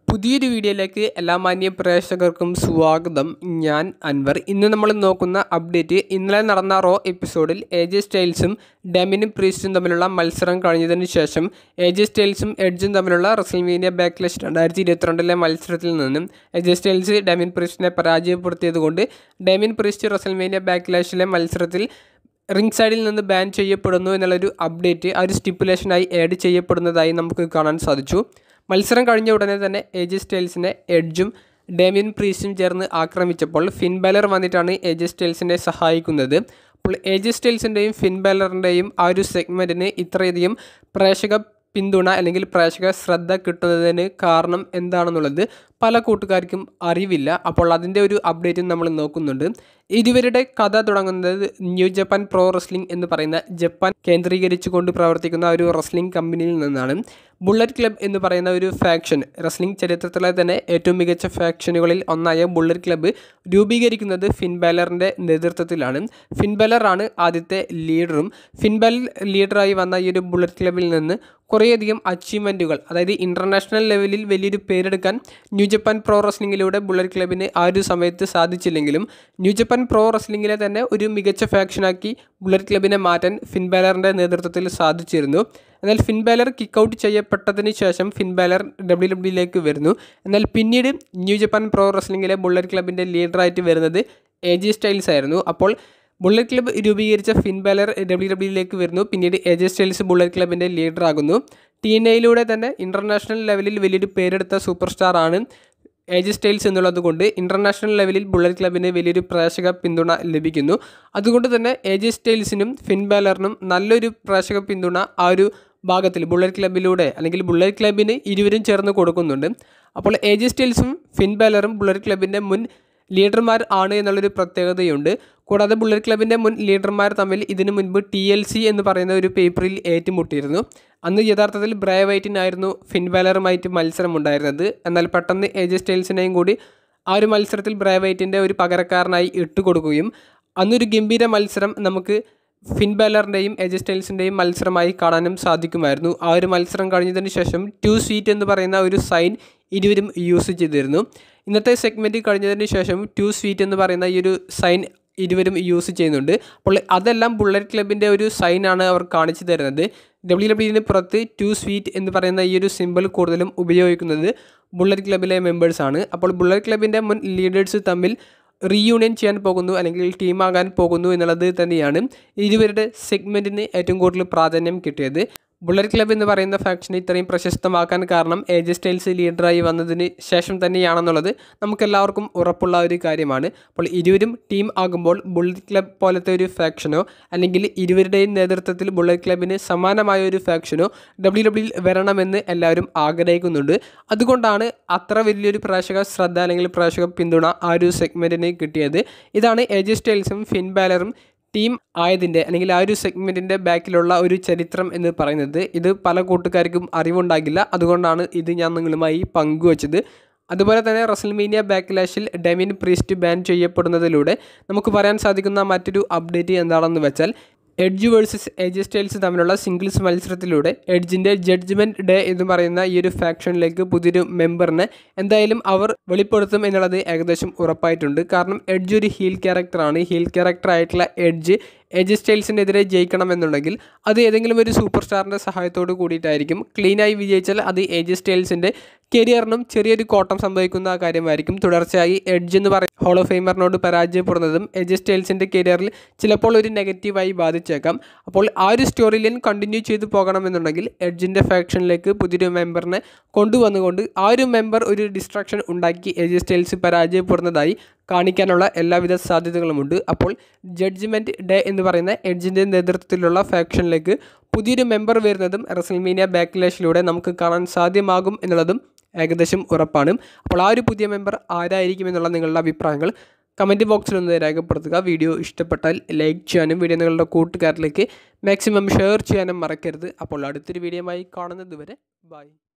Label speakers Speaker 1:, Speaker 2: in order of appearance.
Speaker 1: പുതിയൊരു വീഡിയോയിലേക്ക് എല്ലാ മാന്യ പ്രേക്ഷകർക്കും സ്വാഗതം ഞാൻ അൻവർ ഇന്ന് നമ്മൾ നോക്കുന്ന അപ്ഡേറ്റ് ഇന്നലെ നടന്ന റോ എപ്പിസോഡിൽ എ ജെ സ്റ്റൈൽസും ഡെമിനും പ്രീസ്റ്റും തമ്മിലുള്ള മത്സരം കഴിഞ്ഞതിന് ശേഷം എ ജെ സ്റ്റൈൽസും എഡ്ജും തമ്മിലുള്ള റസൽമീനിയ ബാക്ക്ലഷ് രണ്ടായിരത്തി ഇരുപത്തിരണ്ടിലെ മത്സരത്തിൽ നിന്നും എ ജെ സ്റ്റൈൽസ് ഡെമിൻ പ്രീസ്റ്റിനെ പരാജയപ്പെടുത്തിയതുകൊണ്ട് ഡെമിൻ പ്രീസ്റ്റ് റസൽമേനിയ ബാക്ക്ലാഷിലെ മത്സരത്തിൽ റിംഗ് സൈഡിൽ നിന്ന് ബാൻ ചെയ്യപ്പെടുന്നു എന്നുള്ളൊരു അപ്ഡേറ്റ് ആ ഒരു സ്റ്റിപ്പുലേഷനായി ആഡ് ചെയ്യപ്പെടുന്നതായി നമുക്ക് കാണാൻ സാധിച്ചു മത്സരം കഴിഞ്ഞ ഉടനെ തന്നെ എ ജെ സ്റ്റൈൽസിനെ എഡ്ജും ഡേമിയൻ പ്രീസ്റ്റും ചേർന്ന് ആക്രമിച്ചപ്പോൾ ഫിൻ ബാലർ വന്നിട്ടാണ് എ ജെ സ്റ്റൈൽസിനെ സഹായിക്കുന്നത് അപ്പോൾ എ ജെ സ്റ്റൈൽസിൻ്റെയും ഫിൻ ബാലറിൻ്റെയും ആ ഒരു സെഗ്മെൻറ്റിന് ഇത്രയധികം പ്രേക്ഷക പിന്തുണ അല്ലെങ്കിൽ പ്രേക്ഷക ശ്രദ്ധ കിട്ടുന്നതിന് കാരണം എന്താണെന്നുള്ളത് പല കൂട്ടുകാർക്കും അറിവില്ല അപ്പോൾ അതിൻ്റെ ഒരു അപ്ഡേറ്റും നമ്മൾ നോക്കുന്നുണ്ട് ഇരുവരുടെ കഥ തുടങ്ങുന്നത് ന്യൂ ജപ്പാൻ പ്രോ റെസ്ലിംഗ് എന്ന് പറയുന്ന ജപ്പാൻ കേന്ദ്രീകരിച്ചുകൊണ്ട് പ്രവർത്തിക്കുന്ന ഒരു റെസ്ലിംഗ് കമ്പനിയിൽ നിന്നാണ് ബുള്ളറ്റ് ക്ലബ് എന്ന് പറയുന്ന ഒരു ഫാക്ഷൻ റെസ്ലിംഗ് ചരിത്രത്തിലെ തന്നെ ഏറ്റവും മികച്ച ഫാക്ഷനുകളിൽ ഒന്നായ ബുള്ളറ്റ് ക്ലബ്ബ് രൂപീകരിക്കുന്നത് ഫിൻ ബാലറിൻ്റെ നേതൃത്വത്തിലാണ് ഫിൻ ബാലറാണ് ആദ്യത്തെ ലീഡറും ഫിൻ ബാലർ ലീഡറായി വന്ന ഈ ഒരു ബുള്ളറ്റ് ക്ലബിൽ നിന്ന് കുറേയധികം അച്ചീവ്മെൻറ്റുകൾ അതായത് ഇൻ്റർനാഷണൽ ലെവലിൽ വലിയൊരു പേരെടുക്കാൻ ന്യൂ ജപ്പാൻ പ്രോ റെസ്ലിങ്ങിലൂടെ ബുള്ളറ്റ് ക്ലബിന് ആ ഒരു സമയത്ത് സാധിച്ചില്ലെങ്കിലും ന്യൂ ജപ്പാൻ പ്രോ റെസ്ലിങ്ങിലെ തന്നെ ഒരു മികച്ച ഫാക്ഷനാക്കി ബുള്ളറ്റ് ക്ലബിനെ മാറ്റാൻ ഫിൻ ബാലറിൻ്റെ നേതൃത്വത്തിൽ സാധിച്ചിരുന്നു എന്നാൽ ഫിൻ ബാലർ കിക്ക് ഔട്ട് ചെയ്യപ്പെട്ടതിന് ശേഷം ഫിൻ ബാലർ ഡബ്ല്യു ഡബ്ല്യുയിലേക്ക് വരുന്നു എന്നാൽ പിന്നീട് ന്യൂ ജപ്പാൻ പ്രോ റെസ്ലിങ്ങിലെ ബുള്ളറ്റ് ക്ലബിൻ്റെ ലീഡറായിട്ട് വരുന്നത് എ ജി സ്റ്റൈൽസ് ആയിരുന്നു അപ്പോൾ ബുള്ളറ്റ് ക്ലബ്ബ് രൂപീകരിച്ച ഫിൻ ബാലർ ഡബ്ല്യു ഡബ്ല്യുയിലേക്ക് വരുന്നു പിന്നീട് എ ജെ സ്റ്റൈൽസ് ബുള്ളറ്റ് ക്ലബിൻ്റെ ലീഡറാകുന്നു ടി എൻ എയിലൂടെ തന്നെ ഇൻ്റർനാഷണൽ ലെവലിൽ വലിയൊരു പേരെടുത്ത സൂപ്പർ സ്റ്റാറാണ് എ ജെ സ്റ്റൈൽസ് എന്നുള്ളത് കൊണ്ട് ഇൻ്റർനാഷണൽ ലെവലിൽ ബുള്ളറ്റ് ക്ലബിന് വലിയൊരു പ്രേക്ഷക പിന്തുണ ലഭിക്കുന്നു അതുകൊണ്ട് തന്നെ എ ജെ സ്റ്റൈൽസിനും ഫിൻ ബാലറിനും നല്ലൊരു പ്രേക്ഷക പിന്തുണ ആ ഒരു ഭാഗത്തിൽ ബുള്ളറ്റ് ക്ലബിലൂടെ അല്ലെങ്കിൽ ബുള്ളറ്റ് ക്ലബിന് ഇരുവരും ചേർന്ന് കൊടുക്കുന്നുണ്ട് അപ്പോൾ എ ജെ സ്റ്റൈൽസും ഫിൻ ബാലറും ബുള്ളറ്റ് ക്ലബിൻ്റെ മുൻ ലീഡർമാർ ആണ് എന്നുള്ളൊരു പ്രത്യേകതയുണ്ട് കൂടാതെ ബുള്ളറ്റ് ക്ലബിൻ്റെ മുൻ ലീഡർമാർ തമ്മിൽ ഇതിനു മുൻപ് ടി എൽ സി എന്ന് പറയുന്ന ഒരു പേപ്പറിൽ ഏറ്റുമുട്ടിയിരുന്നു അന്ന് യഥാർത്ഥത്തിൽ ബ്രേവൈറ്റിനായിരുന്നു ഫിൻ ബാലറുമായിട്ട് മത്സരം ഉണ്ടായിരുന്നത് എന്നാൽ പെട്ടെന്ന് എ ജെ സ്റ്റൈൽസിനെയും കൂടി ആ ഒരു മത്സരത്തിൽ ബ്രേവൈറ്റിൻ്റെ ഒരു പകരക്കാരനായി ഇട്ടുകൊടുക്കുകയും അന്നൊരു ഗംഭീര മത്സരം നമുക്ക് ഫിൻ ബാലറിൻ്റെയും എജ് സ്റ്റൈൽസിൻ്റെയും മത്സരമായി കാണാനും സാധിക്കുമായിരുന്നു ആ ഒരു മത്സരം കഴിഞ്ഞതിന് ശേഷം ടു സ്വീറ്റ് എന്ന് പറയുന്ന ഒരു സൈൻ ഇരുവരും യൂസ് ചെയ്തിരുന്നു ഇന്നത്തെ സെഗ്മെൻറ്റ് കഴിഞ്ഞതിന് ശേഷം ടു സ്വീറ്റ് എന്ന് പറയുന്ന ഈ ഒരു സൈൻ ഇരുവരും യൂസ് ചെയ്യുന്നുണ്ട് അപ്പോൾ അതെല്ലാം ബുള്ളറ്റ് ക്ലബിൻ്റെ ഒരു സൈനാണ് അവർ കാണിച്ചു തരുന്നത് ഡബ്ല്യു ഡബ്ല്യുവിന് പുറത്ത് ടു സ്വീറ്റ് എന്ന് പറയുന്ന ഈ ഒരു സിമ്പിൾ കൂടുതലും ഉപയോഗിക്കുന്നത് ബുള്ളറ്റ് ക്ലബിലെ മെമ്പേഴ്സാണ് അപ്പോൾ ബുള്ളറ്റ് ക്ലബിൻ്റെ മുൻ ലീഡേഴ്സ് തമ്മിൽ റീയൂണിയൻ ചെയ്യാൻ പോകുന്നു അല്ലെങ്കിൽ ടീമാകാൻ പോകുന്നു എന്നുള്ളത് തന്നെയാണ് ഇരുവരുടെ സെഗ്മെൻറ്റിന് ഏറ്റവും കൂടുതൽ പ്രാധാന്യം കിട്ടിയത് ബുള്ളറ്റ് ക്ലബ് എന്ന് പറയുന്ന ഫാക്ഷനെ ഇത്രയും പ്രശസ്തമാക്കാൻ കാരണം എ ജെ സ്റ്റൈൽസ് ലീഡറായി വന്നതിന് ശേഷം തന്നെയാണെന്നുള്ളത് നമുക്കെല്ലാവർക്കും ഉറപ്പുള്ള ഒരു കാര്യമാണ് അപ്പോൾ ഇരുവരും ടീം ആകുമ്പോൾ ബുള്ളറ്റ് ക്ലബ് പോലത്തെ ഒരു ഫാക്ഷനോ അല്ലെങ്കിൽ ഇരുവരുടെയും നേതൃത്വത്തിൽ ബുള്ളറ്റ് ക്ലബിന് സമാനമായ ഒരു ഫാക്ഷനോ ഡബ്ല്യു ഡബ്ല്യുയിൽ വരണമെന്ന് എല്ലാവരും ആഗ്രഹിക്കുന്നുണ്ട് അതുകൊണ്ടാണ് അത്ര വലിയൊരു പ്രേക്ഷക ശ്രദ്ധ അല്ലെങ്കിൽ പ്രേക്ഷക പിന്തുണ ആ ഒരു സെഗ്മെൻറ്റിന് കിട്ടിയത് ഇതാണ് എ ജെ സ്റ്റൈൽസും ഫിൻ ബാലറും ടീം ആയതിൻ്റെ അല്ലെങ്കിൽ ആ ഒരു സെഗ്മെൻറ്റിൻ്റെ ബാക്കിലുള്ള ഒരു ചരിത്രം എന്ന് പറയുന്നത് ഇത് പല കൂട്ടുകാർക്കും അറിവുണ്ടാകില്ല അതുകൊണ്ടാണ് ഇത് ഞാൻ നിങ്ങളുമായി പങ്കുവച്ചത് അതുപോലെ തന്നെ റസൽമീനിയ ബാക്ക്ലാഷിൽ ഡെമിൻ പ്രീസ്റ്റ് ബാൻ ചെയ്യപ്പെടുന്നതിലൂടെ നമുക്ക് പറയാൻ സാധിക്കുന്ന മറ്റൊരു അപ്ഡേറ്റ് എന്താണെന്ന് വെച്ചാൽ എഡ്ജ് വേഴ്സസ് എജ് സ്റ്റൈൽസ് തമ്മിലുള്ള സിംഗിൾസ് മത്സരത്തിലൂടെ എഡ്ജിൻ്റെ ജഡ്ജ്മെൻറ്റ് ഡേ എന്ന് പറയുന്ന ഈ ഒരു ഫാക്ഷനിലേക്ക് പുതിയൊരു മെമ്പറിനെ എന്തായാലും അവർ വെളിപ്പെടുത്തും എന്നുള്ളത് ഏകദേശം ഉറപ്പായിട്ടുണ്ട് കാരണം എഡ്ജ് ഒരു ഹീൽ ക്യാരക്ടറാണ് ഹീൽ ക്യാരക്ടർ ആയിട്ടുള്ള എഡ്ജ് എജ് സ്റ്റൈൽസിനെതിരെ ജയിക്കണമെന്നുണ്ടെങ്കിൽ അത് ഏതെങ്കിലും ഒരു സൂപ്പർ സ്റ്റാറിൻ്റെ സഹായത്തോട് കൂടിയിട്ടായിരിക്കും ക്ലീനായി വിജയിച്ചാൽ അത് എജ് സ്റ്റൈൽസിൻ്റെ കരിയറിനും ചെറിയൊരു കോട്ടം സംഭവിക്കുന്ന കാര്യമായിരിക്കും തുടർച്ചയായി എഡ്ജ് എന്ന് പറയുന്ന ഹോൾ ഓഫ് ഫെയിമറിനോട് പരാജയപ്പെടുന്നതും എജ് സ്റ്റൈൽസിൻ്റെ കരിയറിൽ ചിലപ്പോൾ ഒരു നെഗറ്റീവായി ബാധിച്ചേക്കാം അപ്പോൾ ആ ഒരു സ്റ്റോറി ലൈൻ കണ്ടിന്യൂ ചെയ്തു പോകണമെന്നുണ്ടെങ്കിൽ എഡ്ജിൻ്റെ ഫാക്ഷനിലേക്ക് പുതിയൊരു മെമ്പറിനെ കൊണ്ടുവന്നുകൊണ്ട് ആ ഒരു മെമ്പർ ഒരു ഡിസ്ട്രാക്ഷൻ ഉണ്ടാക്കി എജ് സ്റ്റൈൽസ് പരാജയപ്പെടുന്നതായി കാണിക്കാനുള്ള എല്ലാവിധ സാധ്യതകളുമുണ്ട് അപ്പോൾ ജഡ്ജ്മെൻറ്റ് ഡേ എന്ന് പറയുന്ന എഡ്ജിൻ്റെ നേതൃത്വത്തിലുള്ള ഫാക്ഷനിലേക്ക് പുതിയൊരു മെമ്പർ വരുന്നതും റസൽമീനിയ ബാക്ക്ലാഷിലൂടെ നമുക്ക് കാണാൻ സാധ്യമാകും എന്നുള്ളതും ഏകദേശം ഉറപ്പാണ് അപ്പോൾ ആ ഒരു പുതിയ മെമ്പർ ആരായിരിക്കും എന്നുള്ള നിങ്ങളുടെ അഭിപ്രായങ്ങൾ കമൻറ്റ് ബോക്സിൽ ഒന്ന് രേഖപ്പെടുത്തുക വീഡിയോ ഇഷ്ടപ്പെട്ടാൽ ലൈക്ക് ചെയ്യാനും വീഡിയോ നിങ്ങളുടെ കൂട്ടുകാരിലേക്ക് മാക്സിമം ഷെയർ ചെയ്യാനും മറക്കരുത് അപ്പോൾ അടുത്തൊരു വീഡിയോയുമായി കാണുന്നത് വരെ ബൈ